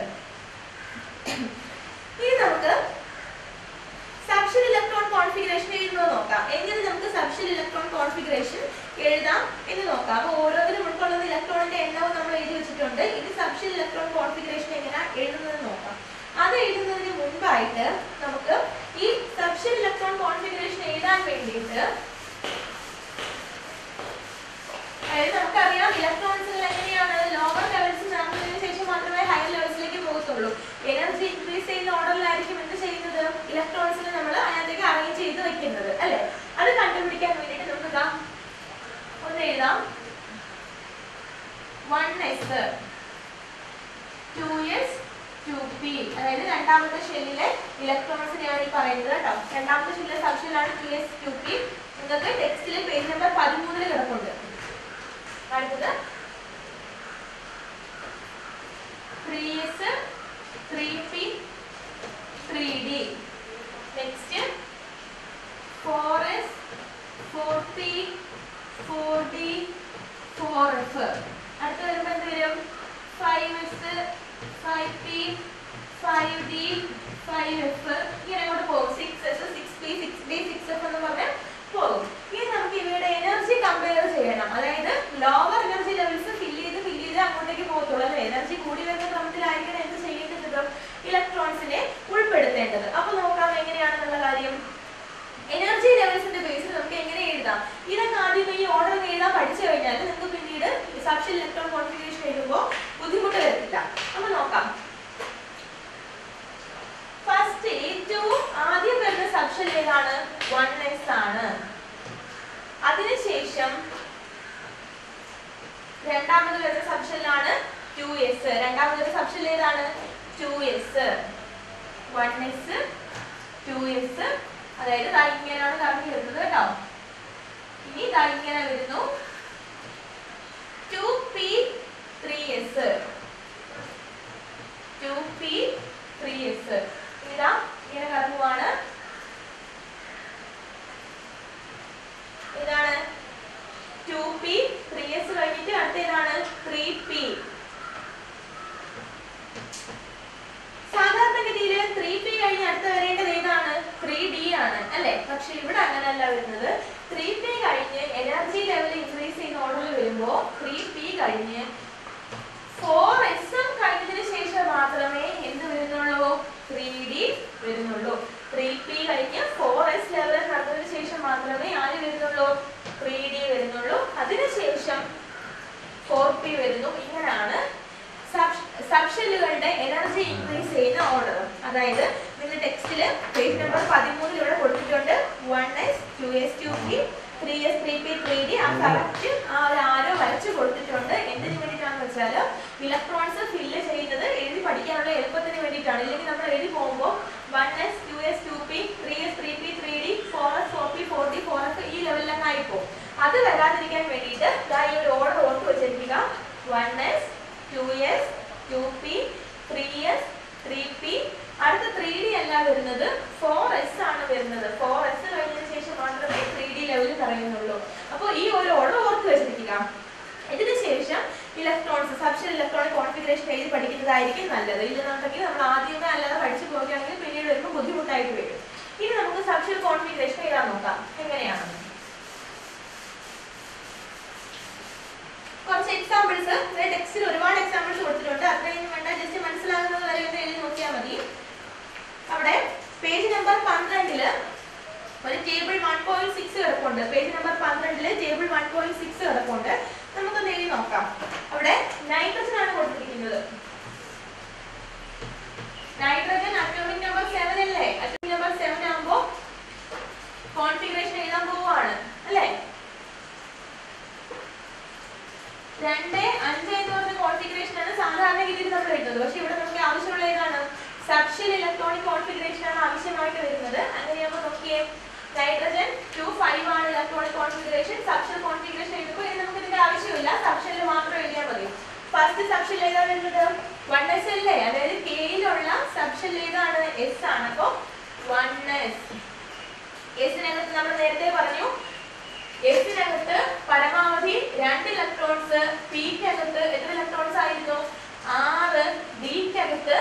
ഇനി നമുക്ക് സബ്ഷൽ ഇലക്ട്രോൺ കോൺഫിഗറേഷൻ എഴുതുന്നത് നോക്കാം എങ്ങനെ നമുക്ക് സബ്ഷൽ ഇലക്ട്രോൺ കോൺഫിഗറേഷൻ എഴുതാം എന്ന് നോക്കാം അപ്പോൾ ഓരോന്നിനും ഉൾക്കൊള്ളുന്ന ഇലക്ട്രോണിന്റെ എണ്ണവും നമ്മൾ എഴുതി വെച്ചിട്ടുണ്ട് ഇനി സബ്ഷൽ ഇലക്ട്രോൺ കോൺഫിഗറേഷൻ എങ്ങനെ എഴുതുന്നത് നോക്കാം അത് എഴുതുന്നതിന് മുൻപായിട്ട് നമുക്ക് ഈ സബ്ഷൽ ഇലക്ട്രോൺ കോൺഫിഗറേഷൻ എഴുതാൻ വേണ്ടിയിട്ട് അതായത് നമുക്കറിയാം ഇലക്ട്രോൺസുകൾ എങ്ങനെയാണ് ലോവർ ലെവൽസിൽ നടന്നതിന് ശേഷം മാത്രമേ ഹയർ ലെവൽസിലേക്ക് പോകത്തുള്ളൂ എനർജി ഇൻക്രീസ് ചെയ്യുന്ന ഓർഡറിലായിരിക്കും എന്ത് ചെയ്യുന്നത് ഇലക്ട്രോൺസിനെ നമ്മൾ അതിനകത്തേക്ക് അറേഞ്ച് ചെയ്ത് വെക്കുന്നത് അല്ലെ അത് സബ്ഷെല്ലാണ് ടു എസ് ടു പി നിങ്ങൾക്ക് ടെക്സ്റ്റിൽ പേജ് നമ്പർ പതിമൂന്നിൽ കിടപ്പുണ്ട് അടുത്തത് three S three P three D next four S four P four D four F അടുത്ത വരുമ്പോൾ എന്ത് വരും five S five P five D five F ഇങ്ങനെ അങ്ങോട്ട് പോകും six S six P six D six F എന്ന് പറഞ്ഞ് പോകും ഇനി നമുക്ക് ഇവയുടെ എനർജി കമ്പയർ ചെയ്യണം അതായത് ലോവർ എനർജി ലെവൽസ് ഫില്ല് ചെയ്ത് ഫില്ല് ചെയ്ത് അങ്ങോട്ടേക്ക് പോകത്തുള്ളൂ അല്ലെ എനർജി കൂടി വരുന്ന ക്രമത്തിലായിരിക്കണം എന്ത് ചെയ്യേണ്ടത് ഇലക്ട്രോൺസിനെ ഉൾപ്പെടുത്തേണ്ടത് അപ്പൊ നോക്കാം എങ്ങനെയാണെന്നുള്ള കാര്യം എനർജി ലെവൽസിന്റെ ബേസിൽ നമുക്ക് എങ്ങനെ എഴുതാം ഇതൊക്കെ ആദ്യം ഈ ഓർഡർ എഴുതാൻ പഠിച്ചു കഴിഞ്ഞാൽ നിങ്ങൾക്ക് പിന്നീട് സബ്ഷൻ ഇലക്ട്രോൺ കോൺഫിഗറേഷൻ എഴുതുമ്പോൾ ബുദ്ധിമുട്ട് വരത്തില്ല അപ്പൊ നോക്കാം ഫസ്റ്റ് ഏറ്റവും ആദ്യം വരുന്ന സബ്ഷൻ ഏതാണ് വൺ എസ് ആണ് അതിനുശേഷം രണ്ടാമത് വരുന്ന സബ്ഷനിലാണ് ടു എസ് രണ്ടാമത് വരുന്ന സബ്ഷൻ ഏതാണ് two S one S two S അതായത് ദാ ഇങ്ങനെയാണ് കറങ്ങി വരുന്നത് കേട്ടോ ഇനി ദാ ഇങ്ങനെ വരുന്നു two P three S two P three S ഇതാ ഇങ്ങനെ കറങ്ങുവാണ് ഇതാണ് ടു പി ത്രീ എസ് കഴിഞ്ഞിട്ട് അടുത്ത ഏതാണ് ത്രീ പി സാധാരണഗതിയിൽ ത്രീ പി കഴിഞ്ഞ് അടുത്ത വരേണ്ടത് ഏതാണ് ത്രീ ഡി ആണ് അല്ലെ പക്ഷെ ഇവിടെ അങ്ങനെയല്ല വരുന്നത് ത്രീ പി കഴിഞ്ഞ് എനർജി ലെവൽ ഇൻക്രീസ് ചെയ്യുന്ന ഓർഡറിൽ വരുമ്പോ ത്രീ പി കഴിഞ്ഞ് ഫോർ എസ് എം കഴിഞ്ഞതിന് ശേഷം മാത്രമേ എന്ത് വരുന്നുള്ളൂ ത്രീ ഡി വരുന്നുള്ളൂ ത്രീ പി കഴിഞ്ഞ് ഫോർ എസ് ലെവൽ നടന്നതിന് ശേഷം മാത്രമേ ആര് വരുന്നുള്ളൂ ത്രീ ഡി വരുന്നുള്ളൂ അതിനുശേഷം ഫോർ പി വരുന്നു ഇങ്ങനെയാണ് സബ്ഷെല്ലുകളുടെ എനർജി ഇൻക്രീസ് ചെയ്യുന്ന ഓർഡർ അതായത് നിങ്ങൾ ടെക്സ്റ്റിൽ പേജ് നമ്പർ പതിമൂന്നിൽ ഇവിടെ കൊടുത്തിട്ടുണ്ട് one S two S two P three S three P three D ആ കറക്റ്റ് ആ ഒരു ആരോ വരച്ച് കൊടുത്തിട്ടുണ്ട് എന്തിനു വേണ്ടിയിട്ടാണെന്ന് വെച്ചാൽ ഇലക്ട്രോൺസ് ഫില്ല് ചെയ്യുന്നത് എഴുതി പഠിക്കാനുള്ള എളുപ്പത്തിന് വേണ്ടിയിട്ടാണ് ഇല്ലെങ്കിൽ നമ്മൾ എഴുതി പോകുമ്പോൾ one S two S two P three S three P three D four S four P four D four F ഈ ലെവലിലൊക്കെ ആയിപ്പോകും അത് വരാതിരിക്കാൻ വേണ്ടിയിട്ട് ദാ ഈ ഒരു ഓർഡർ ഓർത്ത് വെച്ചിരിക്കുക one S two S two P three S three P അടുത്ത ത്രീ ഡി അല്ല വരുന്നത് ഫോർ എസ് ആണ് വരുന്നത് ഫോർ എസ് കഴിഞ്ഞതിന് ശേഷം മാത്രമേ ത്രീ ഡി ലെവലിൽ പറയുന്നുള്ളൂ അപ്പോൾ ഈ ഒരു ഓർഡർ ഓർത്ത് വെച്ചിരിക്കുക ഇതിന് ശേഷം ഇലക്ട്രോൺസ് സബ്ഷൻ ഇലക്ട്രോണിക് കോൺഫിഗറേഷൻ എഴുതി പഠിക്കുന്നതായിരിക്കും നല്ലത് ഇല്ലെന്നുണ്ടെങ്കിൽ നമ്മൾ ആദ്യമേ അല്ലാതെ പഠിച്ചു പോവുകയാണെങ്കിൽ പിന്നീട് വരുമ്പോൾ ബുദ്ധിമുട്ടായിട്ട് വരും ഇനി നമുക്ക് സബ്ഷൻ കോൺഫിഗറേഷൻ എഴുതാൻ നോക്കാം എങ്ങനെയാണെന്ന് കുറച്ച് എക്സാമ്പിൾസ് ടെക്സ്റ്റിൽ ഒരുപാട് എക്സാമ്പിൾസ് കൊടുത്തിട്ടുണ്ട് അത്രയും വേണ്ട ജസ്റ്റ് മനസ്സിലാകുന്നത് വരെ ഒന്ന് എഴുതി നോക്കിയാൽ മതി അവിടെ പേജ് നമ്പർ പന്ത്രണ്ടില് ഒരു ടേബിൾ വൺ പോയിന്റ് സിക്സ് കിടപ്പുണ്ട് പേജ് നമ്പർ പന്ത്രണ്ടില് ടേബിൾ വൺ പോയിന്റ് സിക്സ് കിടപ്പുണ്ട് നമുക്കൊന്ന് എഴുതി നോക്കാം അവിടെ നൈട്രജൻ ആണ് കൊടുത്തിരിക്കുന്നത് നൈട്രജൻ അറ്റോമിക് നമ്പർ സെവൻ അല്ലേ അറ്റോമിക് നമ്പർ സെവൻ ആകുമ്പോ കോൺഫിഗറേഷൻ എഴുതാൻ പോവാണ് അല്ലേ രണ്ട് അഞ്ച് എന്ന് പറഞ്ഞ കോൺഫിഗറേഷൻ ആണ് സാധാരണ രീതിയിൽ നമ്മൾ എഴുതുന്നത് പക്ഷെ ഇവിടെ നമുക്ക് ആവശ്യമുള്ള ഏതാണ് സബ്ഷൽ ഇലക്ട്രോണിക് കോൺഫിഗറേഷൻ ആണ് ആവശ്യമായിട്ട് വരുന്നത് അങ്ങനെയാകുമ്പോൾ നോക്കിയേ നൈട്രജൻ ടു ഫൈവ് ആണ് ഇലക്ട്രോണിക് കോൺഫിഗറേഷൻ സബ്ഷൽ കോൺഫിഗറേഷൻ എഴുതുമ്പോൾ ഇനി നമുക്ക് ഇതിന്റെ ആവശ്യമില്ല സബ്ഷനിൽ മാത്രം എഴുതിയാൽ മതി ഫസ്റ്റ് സബ്ഷൽ ഏതാ വരുന്നത് വൺ എസ് അല്ലേ അതായത് കെയിലുള്ള സബ്ഷൽ ഏതാണ് എസ് ആണ് അപ്പോൾ വൺ എസ് എസിനകത്ത് നമ്മൾ നേരത്തെ പറഞ്ഞു എസിനകത്ത് പരമാവധി രണ്ട് ഇലക്ട്രോൺസ് പിക്കകത്ത് എത്ര ഇലക്ട്രോൺസ് ആയിരുന്നു ആറ് ഡിക്കകത്ത്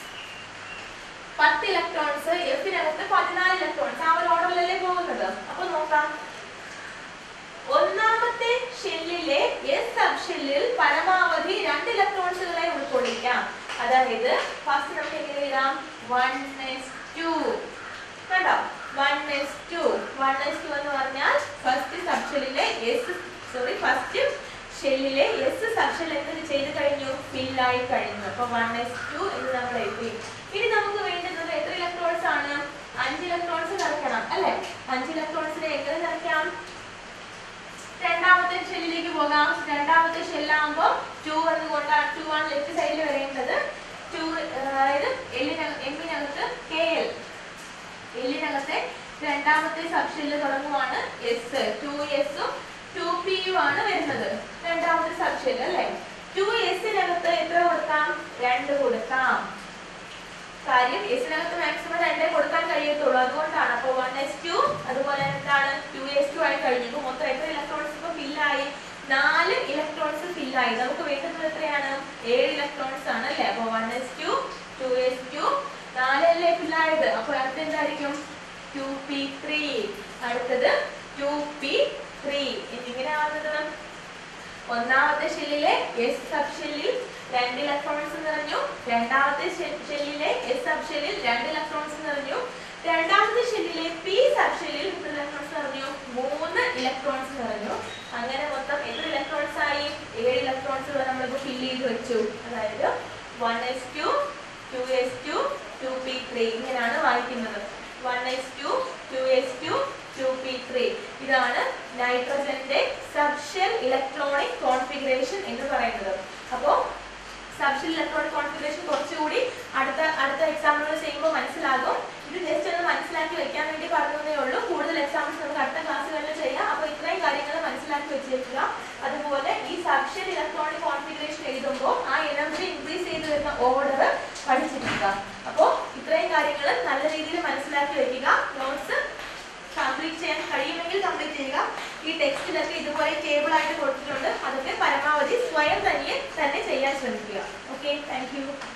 പത്ത് ഇലക്ട്രോൺസ് എഫിനകത്ത് പതിനാല് ഇലക്ട്രോൺസ് ആ ഒരു ഓർഡറിലല്ലേ പോകുന്നത് അപ്പൊ നോക്കാം ഒന്നാമത്തെ ഷെല്ലിലെ എസ് സബ് ഷെല്ലിൽ പരമാവധി രണ്ട് ഇലക്ട്രോൺസുകളെ ഉൾക്കൊള്ളിക്കാം അതായത് ഫസ്റ്റ് നമുക്ക് എങ്ങനെ എഴുതാം വൺ എസ് ടു കണ്ടോ one S two one S two എന്ന് പറഞ്ഞാൽ ഫസ്റ്റ് സബ് ഷെല്ലിലെ എസ് സോറി ഫസ്റ്റ് ഷെല്ലിലെ എസ് സബ്ഷെൽ എന്ത് ചെയ്ത് കഴിഞ്ഞു ഫിൽ ആയി കഴിഞ്ഞു അപ്പൊ വൺ എസ് ടു എന്ന് നമ്മൾ എഴുതി ഇനി നമുക്ക് വേണ്ടുന്നത് എത്ര ഇലക്ട്രോൺസ് ആണ് അഞ്ച് ഇലക്ട്രോൺസ് നിറയ്ക്കണം അല്ലെ അഞ്ച് ഇലക്ട്രോൺസിനെ എങ്ങനെ നിറയ്ക്കാം രണ്ടാമത്തെ ഷെല്ലിലേക്ക് പോകാം രണ്ടാമത്തെ ഷെല്ലാകുമ്പോൾ ടു എന്നുകൊണ്ടാണ് ടു ആണ് ലെഫ്റ്റ് സൈഡിൽ വരേണ്ടത് ടു അതായത് എല്ലിനക എമ്മിനകത്ത് കെ എൽ എല്ലിനകത്തെ രണ്ടാമത്തെ സബ്ഷെല്ലിൽ തുടങ്ങുവാണ് എസ് ടു എസും ടു പിയും ആണ് വരുന്നത് രണ്ടാമത്തെ സബ്ഷെല്ല് അല്ലേ ടു എസിനകത്ത് എത്ര കൊടുക്കാം രണ്ട് കൊടുക്കാം കാര്യം എസിനകത്ത് മാക്സിമം രണ്ടേ കൊടുക്കാൻ കഴിയത്തുള്ളൂ അതുകൊണ്ടാണ് അപ്പൊ വൺ എസ് ടു അതുപോലെ എന്താണ് ടു എസ് ടു ആയി കഴിഞ്ഞു ഇപ്പൊ മൊത്തം എത്ര ഇലക്ട്രോൺസ് ഇപ്പൊ ഫില്ലായി നാല് ഇലക്ട്രോൺസ് ഫില്ലായി നമുക്ക് വേണ്ടുന്നത് എത്രയാണ് ഏഴ് ഇലക്ട്രോൺസ് ആണ് അല്ലേ അപ്പൊ one S two two S two നാലല്ലേ ഫില്ലായത് അപ്പൊ അടുത്ത എന്തായിരിക്കും ടു പി ത്രീ അടുത്തത് ടു പി ത്രീ എന്നിങ്ങനെ ആവുന്നത് ഒന്നാമത്തെ ഷെല്ലിലെ എസ് സബ് ഷെല്ലിൽ രണ്ട് ഇലക്ട്രോൺസ് നിറഞ്ഞു രണ്ടാമത്തെ ഷെ- ഷെല്ലിലെ എസ് സബ് ഷെല്ലിൽ രണ്ട് ഇലക്ട്രോൺസ് നിറഞ്ഞു രണ്ടാമത്തെ ഷെല്ലിലെ പി സബ് ഷെല്ലിൽ എത്ര ഇലക്ട്രോൺസ് നിറഞ്ഞു മൂന്ന് ഇലക്ട്രോൺസ് നിറഞ്ഞു അങ്ങനെ മൊത്തം എത്ര ഇലക്ട്രോൺസ് ആയി ഏഴ് ഇലക്ട്രോൺസുകൾ നമ്മളിപ്പോൾ ഫില്ല് ചെയ്ത് വെച്ചു അതായത് one S two two S two two P three ഇങ്ങനെയാണ് വായിക്കുന്നത് one S two two S two two P three ഇതാണ് നൈട്രജന്റെ സബ്ഷെൽ ഇലക്ട്രോണിക് കോൺഫിഗറേഷൻ എന്ന് പറയുന്നത് അപ്പോൾ സബ്ഷെൽ ഇലക്ട്രോണിക് കോൺഫിഗറേഷൻ കുറച്ചുകൂടി അടുത്ത അടുത്ത എക്സാമ്പിളുകൾ ചെയ്യുമ്പോൾ മനസ്സിലാകും ഇത് ജസ്റ്റ് ഒന്ന് മനസ്സിലാക്കി വെക്കാൻ വേണ്ടി പറഞ്ഞതേ ഉള്ളൂ കൂടുതൽ എക്സാമ്പിൾസ് നമുക്ക് അടുത്ത ക്ലാസ്സുകളിൽ ചെയ്യാം അപ്പോൾ ഇത്രയും കാര്യങ്ങൾ മനസ്സിലാക്കി വെച്ചേക്കുക അതുപോലെ ഈ സബ്ഷെൽ ഇലക്ട്രോണിക് കോൺഫിഗറേഷൻ എഴുതുമ്പോൾ ആ എനർജി ഇൻക്രീസ് ചെയ്ത് വരുന്ന ഓർഡർ പഠിച്ചിരിക്കുക അപ്പോൾ ഇത്രയും കാര്യങ്ങൾ നല്ല രീതിയിൽ മനസ്സിലാക്കി വെക്കുക നോട്ട്സ് കംപ്ലീറ്റ് ചെയ്യാൻ കഴിയുമെങ്കിൽ കംപ്ലീറ്റ് ചെയ്യുക ഈ ടെക്സ്റ്റിലൊക്കെ ഇതുപോലെ ടേബിൾ ആയിട്ട് കൊടുത്തിട്ടുണ്ട് അതൊക്കെ പരമാവധി സ്വയം തന്നെ തന്നെ ചെയ്യാൻ ശ്രമിക്കുക ഓക്കെ താങ്ക് യു